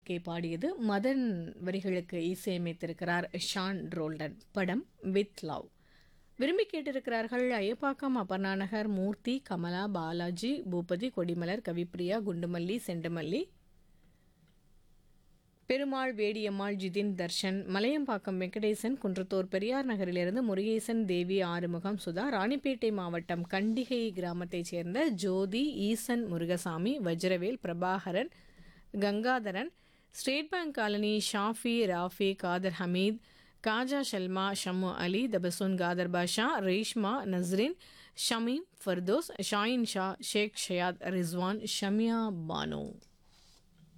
K பாடியது மதன் வரிகளுக்கு இசையமைத்திருக்கிறார் Shawn Roldan படம் வித் லவ் விரும்பி கேட்டிருக்கிறார்கள் ஐயப்பாக்கம் அபர்ணாநகர் மூர்த்தி கமலா பாலாஜி பூபதி கொடிமலர் கவிப்பிரியா குண்டுமல்லி செண்டுமல்லி பெருமாள் வேடியம்மாள் ஜிதின் தர்ஷன் மலையம்பாக்கம் வெங்கடேசன் குன்றத்தூர் பெரியார் நகரிலிருந்து முருகேசன் தேவி ஆறுமுகம் சுதா ராணிப்பேட்டை மாவட்டம் கண்டிகை கிராமத்தைச் சேர்ந்த Jothi Eesan Murugasamy Vajravel Prabhakaran Gangadharan state bank colony Shafi Rafi Khader Hameed Khaja Shalma Shammu Ali Tabassum Khader Basha Reshma Nasreen Shameem Firdous Shaheen Shah Sheikh Shayad Rizwan Shamiya Banu